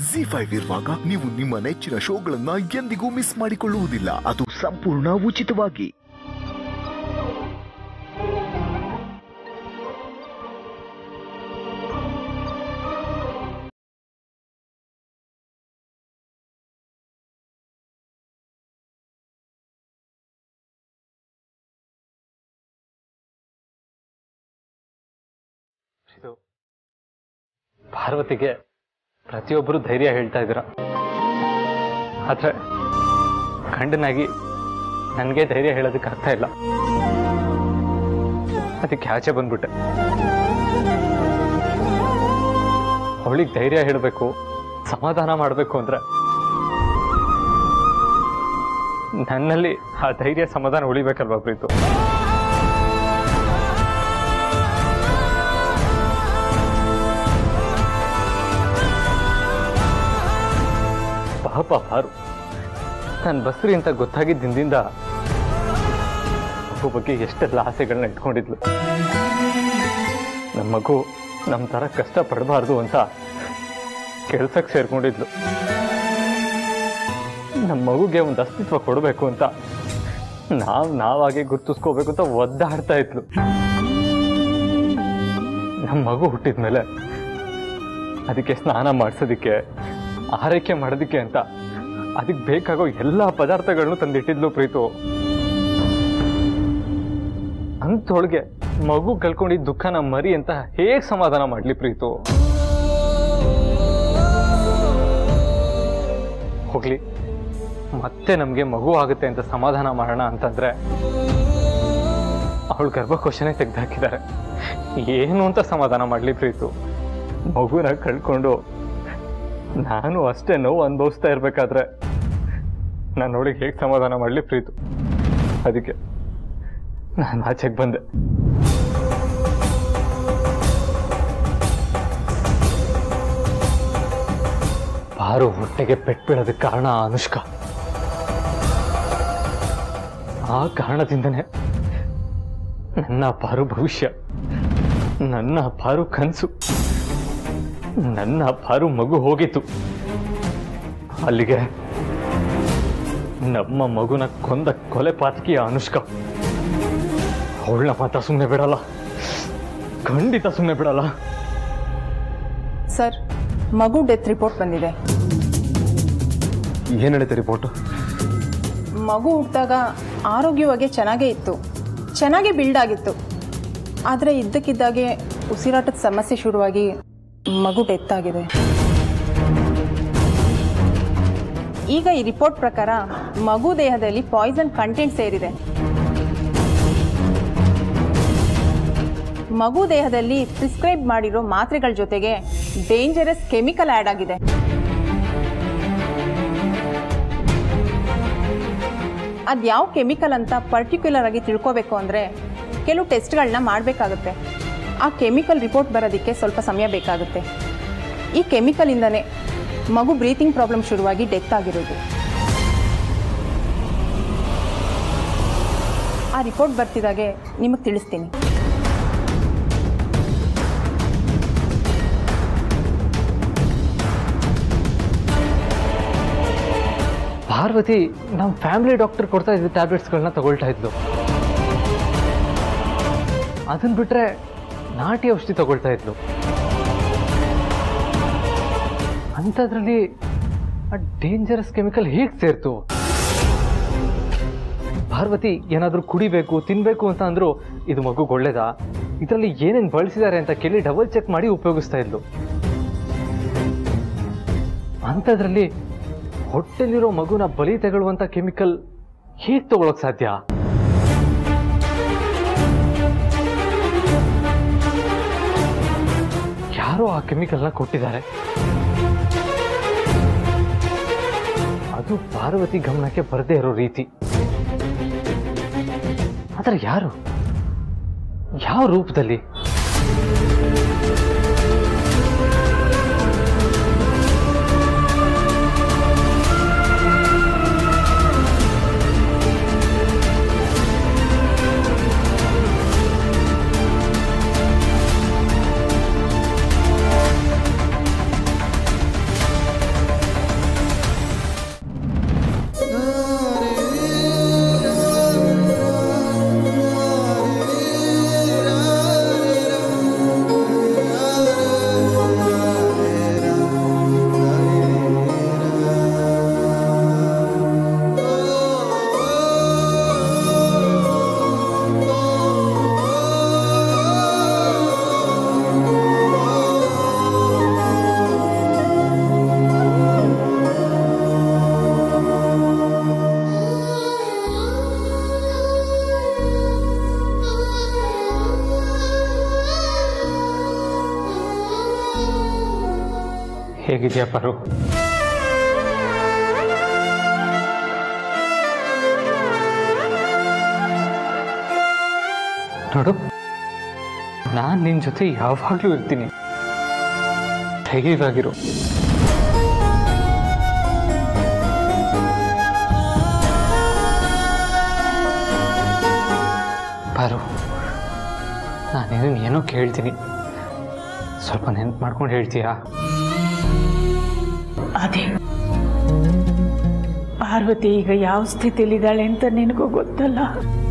G five ಇರುವಾಗ ನೀವು ನಿಮ್ಮ ನೆಚ್ಚಿನ ಶೋಗಳನ್ನ ಎಂದಿಗೂ ಮಿಸ್ ಮಾಡಿಕೊಳ್ಳುವುದಿಲ್ಲ ಅದು ಸಂಪೂರ್ಣ ಉಚಿತವಾಗಿ ಇದು ಪಾರ್ವತಿಗೆ ಪ್ರತಿಯೊಬ್ಬರು ಧೈರ್ಯ ಹೇಳ್ತಾ ಇದ್ದೀರ ಆದ್ರೆ ಗಂಡನಾಗಿ ನನಗೆ ಧೈರ್ಯ ಹೇಳೋದಕ್ಕೆ ಆಗ್ತಾ ಇಲ್ಲ ಅದಕ್ಕೆ ಆಚೆ ಬಂದ್ಬಿಟ್ಟೆ ಅವಳಿಗೆ ಧೈರ್ಯ ಹೇಳಬೇಕು ಸಮಾಧಾನ ಮಾಡಬೇಕು ಅಂದ್ರೆ ನನ್ನಲ್ಲಿ ಆ ಧೈರ್ಯ ಸಮಾಧಾನ ಉಳಿಬೇಕಲ್ವಾ ಪ್ರೀತು ಪಾಪ ಪಾರು ನಾನು ಬಸ್ರಿ ಅಂತ ಗೊತ್ತಾಗಿದ್ದ ದಿನದಿಂದ ಮಗು ಬಗ್ಗೆ ಎಷ್ಟೆಲ್ಲ ಆಸೆಗಳನ್ನ ಇಟ್ಕೊಂಡಿದ್ಲು ನಮ್ಮ ಮಗು ನಮ್ಮ ಥರ ಕಷ್ಟ ಪಡಬಾರ್ದು ಅಂತ ಕೆಲ್ಸಕ್ಕೆ ಸೇರ್ಕೊಂಡಿದ್ಲು ನಮ್ಮ ಮಗುಗೆ ಒಂದು ಅಸ್ತಿತ್ವ ಕೊಡಬೇಕು ಅಂತ ನಾವು ನಾವಾಗೆ ಗುರ್ತಿಸ್ಕೋಬೇಕು ಅಂತ ಒದ್ದಾಡ್ತಾ ಇದ್ಲು ನಮ್ಮ ಮಗು ಹುಟ್ಟಿದ್ಮೇಲೆ ಅದಕ್ಕೆ ಸ್ನಾನ ಮಾಡಿಸೋದಕ್ಕೆ ಆರೈಕೆ ಮಾಡೋದಕ್ಕೆ ಅಂತ ಅದಕ್ಕೆ ಬೇಕಾಗೋ ಎಲ್ಲ ಪದಾರ್ಥಗಳನ್ನು ತಂದಿಟ್ಟಿದ್ಲು ಪ್ರೀತು ಅಂಥೊಳಗೆ ಮಗು ಕಳ್ಕೊಂಡಿದ್ದ ದುಃಖನ ಮರಿ ಅಂತ ಹೇಗ್ ಸಮಾಧಾನ ಮಾಡ್ಲಿ ಪ್ರೀತು ಹೋಗ್ಲಿ ಮತ್ತೆ ನಮ್ಗೆ ಮಗು ಆಗುತ್ತೆ ಅಂತ ಸಮಾಧಾನ ಮಾಡೋಣ ಅಂತಂದ್ರೆ ಅವಳು ಗರ್ಭಕೋಶನೇ ತೆಗೆದಾಕಿದ್ದಾರೆ ಏನು ಅಂತ ಸಮಾಧಾನ ಮಾಡ್ಲಿ ಪ್ರೀತು ಮಗುನ ಕಳ್ಕೊಂಡು ನಾನು ಅಷ್ಟೇ ನೋವು ಅನುಭವಿಸ್ತಾ ಇರ್ಬೇಕಾದ್ರೆ ನಾನು ಅವಳಿಗೆ ಹೇಗೆ ಸಮಾಧಾನ ಮಾಡಲಿ ಪ್ರೀತು ಅದಕ್ಕೆ ನಾನು ಆಚೆಗೆ ಬಂದೆ ಪಾರು ಹೊಟ್ಟೆಗೆ ಪೆಟ್ಟು ಬೀಳೋದಕ್ಕೆ ಕಾರಣ ಅನುಷ್ಕಾ ಆ ಕಾರಣದಿಂದನೇ ನನ್ನ ಪಾರು ಭವಿಷ್ಯ ನನ್ನ ಪಾರು ಕನಸು ನನ್ನ ಪಾರು ಮಗು ಹೋಗಿತ್ತು ಅಲ್ಲಿಗೆ ನಮ್ಮ ಮಗುನ ಕೊಂದ ಕೊಲೆ ಪಾತಕಿಯ ಅನುಷ್ಕಾ ಅವಳನ್ನ ಮಾತ್ರ ಸುಮ್ಮನೆ ಬಿಡಲ್ಲ ಖಂಡಿತ ಸುಮ್ಮನೆ ಬಿಡಲ್ಲ ಸರ್ ಮಗು ಡೆತ್ ರಿಪೋರ್ಟ್ ಬಂದಿದೆ ಏನು ಹೇಳುತ್ತೆ ರಿಪೋರ್ಟು ಮಗು ಹುಟ್ಟಿದಾಗ ಆರೋಗ್ಯವಾಗಿ ಚೆನ್ನಾಗೇ ಇತ್ತು ಚೆನ್ನಾಗೇ ಬಿಲ್ಡ್ ಆಗಿತ್ತು ಆದರೆ ಇದ್ದಕ್ಕಿದ್ದಾಗೆ ಉಸಿರಾಟದ ಸಮಸ್ಯೆ ಶುರುವಾಗಿ ಮಗು ಡೆತ್ ಆಗಿದೆ ಈಗ ಈ ರಿಪೋರ್ಟ್ ಪ್ರಕಾರ ಮಗು ದೇಹದಲ್ಲಿ ಪಾಯ್ಸನ್ ಕಂಟೆಂಟ್ ಸೇರಿದೆ ಮಗು ದೇಹದಲ್ಲಿ ಪ್ರಿಸ್ಕ್ರೈಬ್ ಮಾಡಿರೋ ಮಾತ್ರೆಗಳ ಜೊತೆಗೆ ಡೇಂಜರಸ್ ಕೆಮಿಕಲ್ ಆ್ಯಡ್ ಆಗಿದೆ ಅದು ಯಾವ ಕೆಮಿಕಲ್ ಅಂತ ಪರ್ಟಿಕ್ಯುಲರ್ ಆಗಿ ತಿಳ್ಕೋಬೇಕು ಅಂದರೆ ಕೆಲವು ಟೆಸ್ಟ್ಗಳನ್ನ ಮಾಡಬೇಕಾಗುತ್ತೆ ಆ ಕೆಮಿಕಲ್ ರಿಪೋರ್ಟ್ ಬರೋದಕ್ಕೆ ಸ್ವಲ್ಪ ಸಮಯ ಬೇಕಾಗುತ್ತೆ ಈ ಕೆಮಿಕಲಿಂದನೇ ಮಗು ಬ್ರೀತಿಂಗ್ ಪ್ರಾಬ್ಲಮ್ ಶುರುವಾಗಿ ಡೆತ್ ಆಗಿರೋದು ಆ ರಿಪೋರ್ಟ್ ಬರ್ತಿದ್ದಾಗೆ ನಿಮಗೆ ತಿಳಿಸ್ತೀನಿ ಪಾರ್ವತಿ ನಮ್ಮ ಫ್ಯಾಮಿಲಿ ಡಾಕ್ಟರ್ ಕೊಡ್ತಾ ಇದ್ದ ಟ್ಯಾಬ್ಲೆಟ್ಸ್ಗಳನ್ನ ತಗೊಳ್ತಾ ಇದ್ಲು ಅದನ್ನ ಬಿಟ್ರೆ ನಾಟಿ ಔಷಧಿ ತಗೊಳ್ತಾ ಇದ್ಲು ಅಂಥದ್ರಲ್ಲಿ ಆ ಡೇಂಜರಸ್ ಕೆಮಿಕಲ್ ಹೇಗೆ ಸೇರ್ತು ಪಾರ್ವತಿ ಏನಾದರೂ ಕುಡಿಬೇಕು ತಿನ್ಬೇಕು ಅಂತ ಅಂದ್ರು ಇದು ಮಗುಗೆ ಒಳ್ಳೇದಾ ಇದರಲ್ಲಿ ಏನೇನು ಬಳಸಿದ್ದಾರೆ ಅಂತ ಕೇಳಿ ಡಬಲ್ ಚೆಕ್ ಮಾಡಿ ಉಪಯೋಗಿಸ್ತಾ ಇದ್ಲು ಅಂಥದ್ರಲ್ಲಿ ಹೊಟ್ಟೆಲಿರೋ ಮಗುನ ಬಲಿ ತಗೊಳ್ಳುವಂತ ಕೆಮಿಕಲ್ ಹೇಗೆ ತಗೊಳಕ್ ಸಾಧ್ಯ ಯಾರೋ ಆ ಕೆಮಿಕಲ್ನ ಕೊಟ್ಟಿದ್ದಾರೆ ಅದು ಪಾರ್ವತಿ ಗಮನಕ್ಕೆ ಬರದೇ ಇರೋ ರೀತಿ ಆದ್ರೆ ಯಾರು ಯಾವ ರೂಪದಲ್ಲಿ ಹೇಗಿದ್ಯಾ ಪರು ನೋಡು ನಾನು ನಿನ್ನ ಜೊತೆ ಯಾವಾಗಲೂ ಇರ್ತೀನಿ ಧೈರ್ಯವಾಗಿರು ಪಾರು ನಾನೇನು ಏನೋ ಕೇಳ್ತೀನಿ ಸ್ವಲ್ಪ ನೆನ್ಪು ಮಾಡ್ಕೊಂಡು ಹೇಳ್ತೀಯಾ ಅದೇ ಪಾರ್ವತಿ ಈಗ ಯಾವ ಸ್ಥಿತಿಲಿದ್ದಾಳೆ ಅಂತ ನಿನಗೂ ಗೊತ್ತಲ್ಲ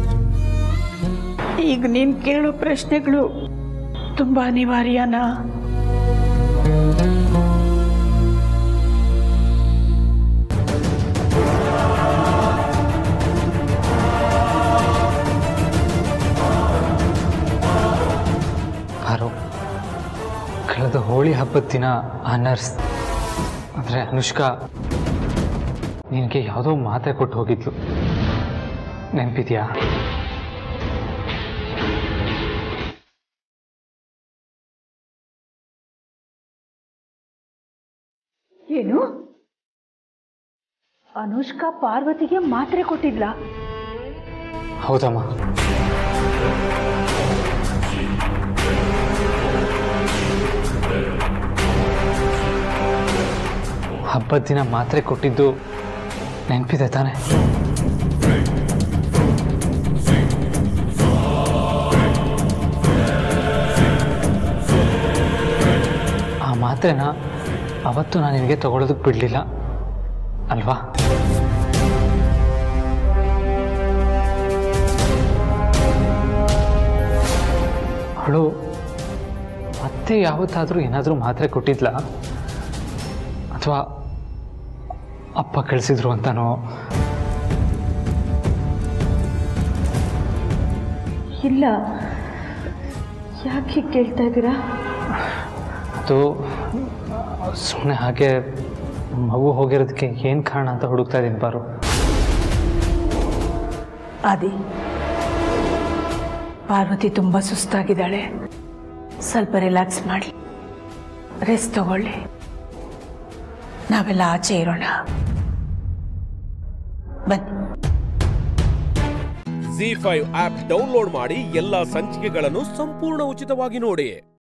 ಈಗ ನೀನು ಕೇಳೋ ಪ್ರಶ್ನೆಗಳು ತುಂಬ ಅನಿವಾರ್ಯನಾ ಪಾರು ಕಳೆದ ಹೋಳಿ ಹಬ್ಬದ ದಿನ ಆ ನರ್ಸ್ ಅಂದರೆ ಅನುಷ್ಕಾ ನಿನಗೆ ಯಾವುದೋ ಮಾತ್ರೆ ಕೊಟ್ಟು ಹೋಗಿದ್ಲು ನೆನಪಿದ್ಯಾ ಏನು ಅನುಷ್ಕಾ ಪಾರ್ವತಿಗೆ ಮಾತ್ರೆ ಕೊಟ್ಟಿದ್ಲ ಹೌದಮ್ಮ ಹಬ್ಬದ ದಿನ ಮಾತ್ರೆ ಕೊಟ್ಟಿದ್ದು ನೆನಪಿದೆ ತಾನೆ ಆ ಮಾತ್ರೆನ ಅವತ್ತು ನಾನು ನಿನಗೆ ತಗೊಳ್ಳೋದಕ್ಕೆ ಬಿಡಲಿಲ್ಲ ಅಲ್ವಾ ಅವಳು ಮತ್ತೆ ಯಾವತ್ತಾದರೂ ಏನಾದರೂ ಮಾತ್ರೆ ಕೊಟ್ಟಿದ್ಲಾ ಅಥವಾ ಅಪ್ಪ ಕಳಿಸಿದ್ರು ಅಂತನೋ ಇಲ್ಲ ಯಾಕೆ ಹೀಗ್ ಕೇಳ್ತಾ ಇದ್ದೀರಾ ಅದು ಸುಮ್ಮನೆ ಹಾಗೆ ಮಗು ಹೋಗಿರೋದಕ್ಕೆ ಏನು ಕಾರಣ ಅಂತ ಹುಡುಕ್ತಾ ಇದ್ದೀನಿ ಬಾರು ಆದಿ ಪಾರ್ವತಿ ತುಂಬ ಸುಸ್ತಾಗಿದ್ದಾಳೆ ಸ್ವಲ್ಪ ರಿಲ್ಯಾಕ್ಸ್ ಮಾಡಿ ರೆಸ್ಟ್ ತಗೊಳ್ಳಿ ನಾವೆಲ್ಲ ಆಚೆ ಇರೋಣ ಬನ್ನಿ ಜಿ ಫೈವ್ ಆಪ್ ಡೌನ್ಲೋಡ್ ಮಾಡಿ ಎಲ್ಲಾ ಸಂಚಿಕೆಗಳನ್ನು ಸಂಪೂರ್ಣ ಉಚಿತವಾಗಿ ನೋಡಿ